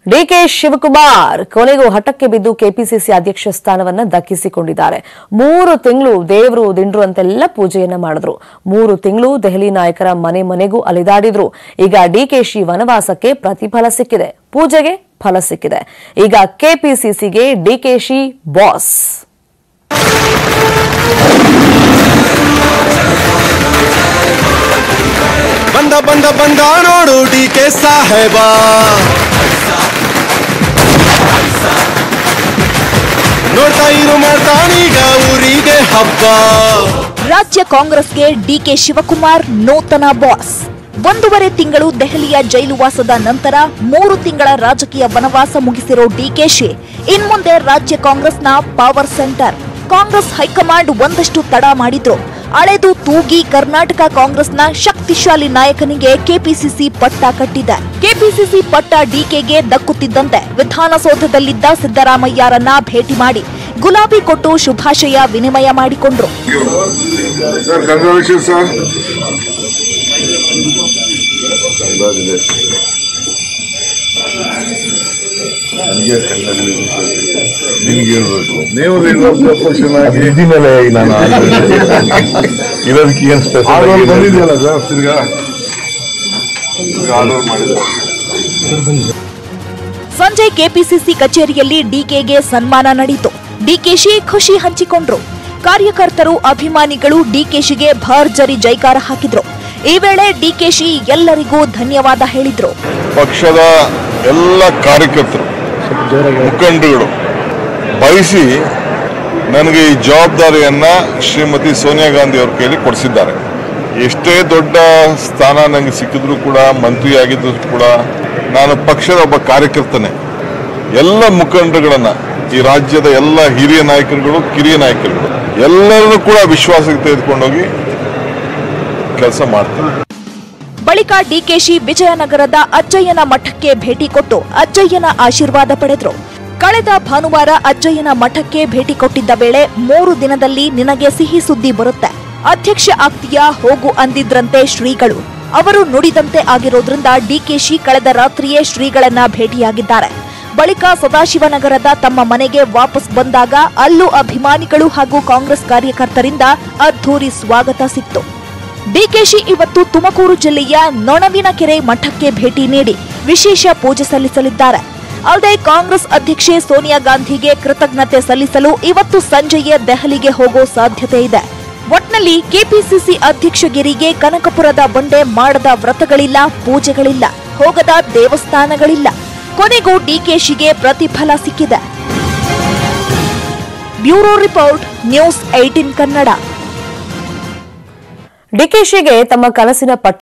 DK Shivakumar ಕೊನೆಗೂ ಹಠಕ್ಕೆ ಬಿದ್ದು KPCC ಅಧ್ಯಕ್ಷ ಸ್ಥಾನವನ್ನ ದಕ್ಕಿಸಿಕೊಂಡಿದ್ದಾರೆ ಮೂರು ತಿಂಗಳು ದೇವರು ದಿಂಡ್ರು ಅಂತೆಲ್ಲ ಪೂಜೆಯನ್ನ ಮಾಡಿದ್ರು ಮೂರು ತಿಂಗಳು ದೆಹಲಿ ನಾಯಕರ ಮನೆ ಮನೆಗೂ ಅಲಿದಾಡಿದ್ರು ಈಗ ಡಿಕೆಶಿ ವನವಾಸಕ್ಕೆ ಪ್ರತಿಫಲ ಸಿಕ್ಕಿದೆ ಪೂಜೆಗೆ ಫಲ ಸಿಕ್ಕಿದೆ ಈಗ ಕೆಪಿಸಿಸಿಗೆ ಡಿಕೆಶಿ ಬಾಸ್ ಬಂದ ಬಂದ ಬಂದ ನೋಡು ಡಿ ಕೆ ಸಾಹೇಬ ನೋಡ್ತಾ ಇರು ಮಾಡ್ತಾನೀಗ ಊರಿಗೆ ಹಬ್ಬ ರಾಜ್ಯ ಕಾಂಗ್ರೆಸ್ಗೆ ಡಿಕೆ ಶಿವಕುಮಾರ್ ನೂತನ ಬಾಸ್ ಒಂದೂವರೆ ತಿಂಗಳು ದೆಹಲಿಯ ಜೈಲುವಾಸದ ನಂತರ ಮೂರು ತಿಂಗಳ ರಾಜಕೀಯ ವನವಾಸ ಮುಗಿಸಿರೋ ಡಿಕೆಶಿ ಇನ್ಮುಂದೆ ರಾಜ್ಯ ಕಾಂಗ್ರೆಸ್ನ ಪವರ್ ಸೆಂಟರ್ ಕಾಂಗ್ರೆಸ್ ಹೈಕಮಾಂಡ್ ಒಂದಷ್ಟು ತಡ ಮಾಡಿದ್ರು ಅಳೆದು ತೂಗಿ ಕರ್ನಾಟಕ ಕಾಂಗ್ರೆಸ್ನ ಶಕ್ತಿಶಾಲಿ ನಾಯಕನಿಗೆ ಕೆಪಿಸಿಸಿ ಪಟ್ಟ ಕಟ್ಟಿದೆ ಕೆಪಿಸಿಸಿ ಪಟ್ಟ ಡಿಕೆಗೆ ದಕ್ಕುತ್ತಿದ್ದಂತೆ ವಿಧಾನಸೌಧದಲ್ಲಿದ್ದ ಸಿದ್ದರಾಮಯ್ಯರನ್ನ ಭೇಟಿ ಮಾಡಿ ಗುಲಾಬಿ ಕೊಟ್ಟು ಶುಭಾಶಯ ವಿನಿಮಯ ಮಾಡಿಕೊಂಡ್ರು Sir, congratulations, sir. Congratulations. ನನಗೆ ನಿಮ್ಗೆ ಹೇಳ್ಬೇಕು ನೀವು ಇದ್ದೀನಲ್ಲ ಈಗ ನಾನು ಇರೋದಕ್ಕೆ ಏನು ಆರ್ಡರ್ ಬಂದಿದೆಯಲ್ಲ ಸ್ಪೆಷಲ್ ಸರ್ ತಿರ್ಗಾ ಆರ್ಡರ್ ಮಾಡಿದ್ದಾರೆ ಸಂಜೆ ಕೆಪಿಸಿಸಿ ಕಚೇರಿಯಲ್ಲಿ ಡಿಕೆಗೆ ಸನ್ಮಾನ ನಡೆಯಿತು ಡಿಕೆಶಿ ಖುಷಿ ಹಂಚಿಕೊಂಡ್ರು ಕಾರ್ಯಕರ್ತರು ಅಭಿಮಾನಿಗಳು ಡಿಕೆಶಿಗೆ ಭರ್ಜರಿ ಜೈಕಾರ ಹಾಕಿದ್ರು ಈ ವೇಳೆ ಡಿಕೆಶಿ ಎಲ್ಲರಿಗೂ ಧನ್ಯವಾದ ಹೇಳಿದ್ರು ಪಕ್ಷದ ಎಲ್ಲ ಕಾರ್ಯಕರ್ತರು ಮುಖಂಡರುಗಳು ಬಯಸಿ ನನಗೆ ಈ ಜವಾಬ್ದಾರಿಯನ್ನ ಶ್ರೀಮತಿ ಸೋನಿಯಾ ಗಾಂಧಿ ಅವ್ರ ಕೈಲಿ ಕೊಡಿಸಿದ್ದಾರೆ ಎಷ್ಟೇ ದೊಡ್ಡ ಸ್ಥಾನ ನನಗೆ ಸಿಕ್ಕಿದ್ರು ಕೂಡ ಮಂತ್ರಿ ಆಗಿದ್ರು ಕೂಡ ನಾನು ಪಕ್ಷದ ಒಬ್ಬ ಕಾರ್ಯಕರ್ತನೇ ಎಲ್ಲ ಮುಖಂಡರುಗಳನ್ನ ಈ ರಾಜ್ಯದ ಎಲ್ಲ ಹಿರಿಯ ನಾಯಕರುಗಳು ಕಿರಿಯ ನಾಯಕರುಗಳು ಎಲ್ಲರನ್ನೂ ಕೂಡ ವಿಶ್ವಾಸಕ್ಕೆ ತೆಗೆದುಕೊಂಡೋಗಿ ಕೆಲಸ ಮಾಡ್ತೀನಿ ಬಳಿಕ ಡಿಕೆಶಿ ವಿಜಯನಗರದ ಅಜ್ಜಯ್ಯನ ಮಠಕ್ಕೆ ಭೇಟಿ ಕೊಟ್ಟು ಅಜ್ಜಯ್ಯನ ಆಶೀರ್ವಾದ ಪಡೆದ್ರು ಕಳೆದ ಭಾನುವಾರ ಅಜ್ಜಯ್ಯನ ಮಠಕ್ಕೆ ಭೇಟಿ ಕೊಟ್ಟಿದ್ದ ವೇಳೆ ಮೂರು ದಿನದಲ್ಲಿ ನಿನಗೆ ಸಿಹಿ ಸುದ್ದಿ ಬರುತ್ತೆ ಅಧ್ಯಕ್ಷ ಆಗ್ತೀಯಾ ಹೋಗು ಅಂದಿದ್ರಂತೆ ಶ್ರೀಗಳು ಅವರು ನುಡಿದಂತೆ ಆಗಿರೋದ್ರಿಂದ ಡಿಕೆಶಿ ಕಳೆದ ರಾತ್ರಿಯೇ ಶ್ರೀಗಳನ್ನ ಭೇಟಿಯಾಗಿದ್ದಾರೆ ಬಳಿಕ ಸದಾಶಿವನಗರದ ತಮ್ಮ ಮನೆಗೆ ವಾಪಸ್ ಬಂದಾಗ ಅಲ್ಲೂ ಅಭಿಮಾನಿಗಳು ಹಾಗೂ ಕಾಂಗ್ರೆಸ್ ಕಾರ್ಯಕರ್ತರಿಂದ ಅದ್ಧೂರಿ ಸ್ವಾಗತ ಸಿಕ್ತು ಡಿಕೆಶಿ ಇವತ್ತು ತುಮಕೂರು ಜಿಲ್ಲೆಯ ನೊಣವಿನಕೆರೆ ಮಠಕ್ಕೆ ಭೇಟಿ ನೀಡಿ ವಿಶೇಷ ಪೂಜೆ ಸಲ್ಲಿಸಲಿದ್ದಾರೆ ಅಲ್ಲದೆ ಕಾಂಗ್ರೆಸ್ ಅಧ್ಯಕ್ಷೆ ಸೋನಿಯಾ ಗಾಂಧಿಗೆ ಕೃತಜ್ಞತೆ ಸಲ್ಲಿಸಲು ಇವತ್ತು ಸಂಜೆಯೇ ದೆಹಲಿಗೆ ಹೋಗೋ ಸಾಧ್ಯತೆ ಇದೆ ಒಟ್ನಲ್ಲಿ ಕೆಪಿಸಿಸಿ ಅಧ್ಯಕ್ಷಗಿರಿಗೆ ಕನಕಪುರದ ಬಂಡೆ ಮಾಡದ ವ್ರತಗಳಿಲ್ಲ ಪೂಜೆಗಳಿಲ್ಲ ಹೋಗದ ದೇವಸ್ಥಾನಗಳಿಲ್ಲ ಕೊನೆಗೂ ಡಿಕೆಶಿಗೆ ಪ್ರತಿಫಲ ಸಿಕ್ಕಿದೆ bureau report news eighteen Kannada ಡಿಕೆಶಿಗೆ ತಮ್ಮ ಕನಸಿನ ಪಟ್ಟ